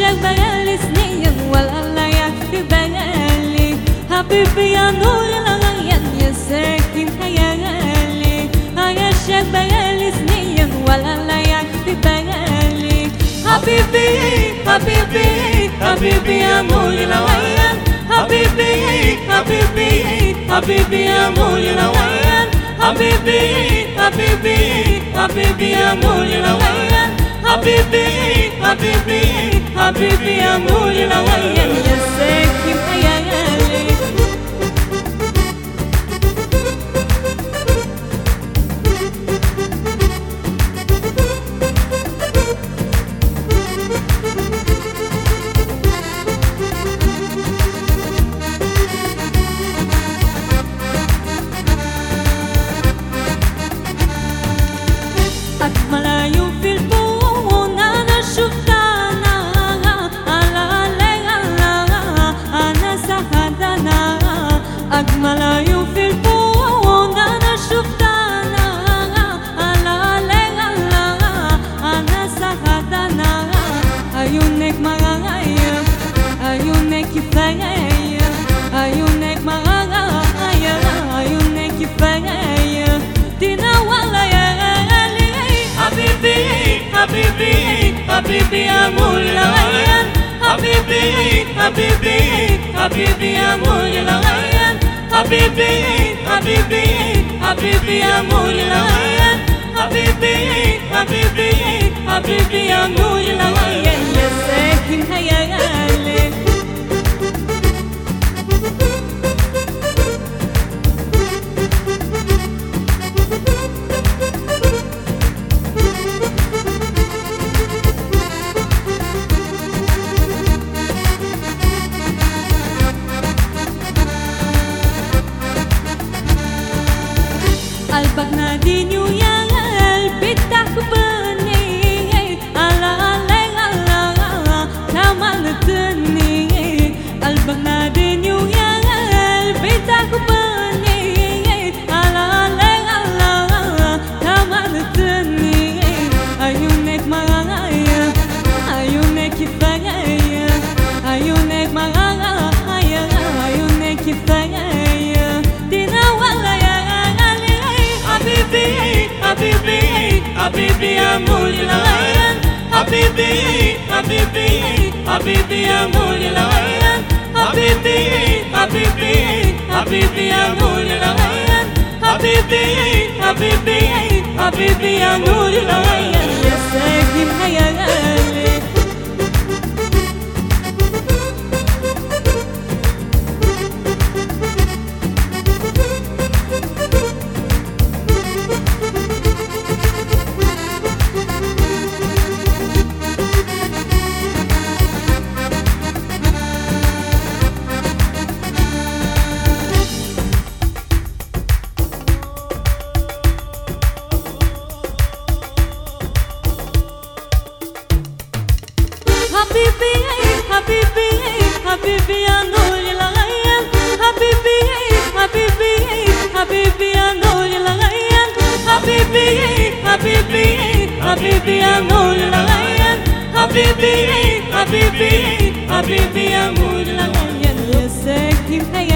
عشاق بقالي سنين ولا لا يكفي بقالي حبيبي يا نور العين يا ساكن خيالي عشاق بقالي سنين ولا لا يكفي بقالي حبيبي حبيبي حبيبي يا نور العين حبيبي حبيبي حبيبي يا نور العين حبيبي حبيبي حبيبي يا نور العين حبيبي حبيبي حبيبي يا نور العين يا ساكن خيالي أجمل عيون في الكون أنا شفتها أنا أنا سعدنا أجمل عيون في الكون أنا شفتها أنا أنا سعدنا عيونك معايا عيونك كفاية عيونك معايا عيونك كفاية تنور ليالي حبيبي حبيبي حبيبي يا نور العين حبيبي حبيبي حبيبي يا نور العين حبيبي حبيبي حبيبي يا نور العين حبيبي حبيبي حبيبي يا نور العين يا ساكن خيالي قلبك ناديني ويا قلبي تحبني على على على كمان تني قلبك ناديني ويا قلبي تحبني على على على كمان تني عيونك معايا عيونك كفاية عيونك معايا عيونك كفاية تنور ليالي حبيبي حبيبي حبيبي يا نور العين حبيبي حبيبي حبيبي يا نور العين حبيبي حبيبي حبيبي يا نور العين حبيبي حبيبي حبيبي يا نور العين يا ساكن خيالي حبيبي حبيبي حبيبي يا نور العين حبيبي حبيبي حبيبي يا نور العين حبيبي حبيبي حبيبي يا نور العين حبيبي حبيبي حبيبي يا نور العين يا ساكن خيالي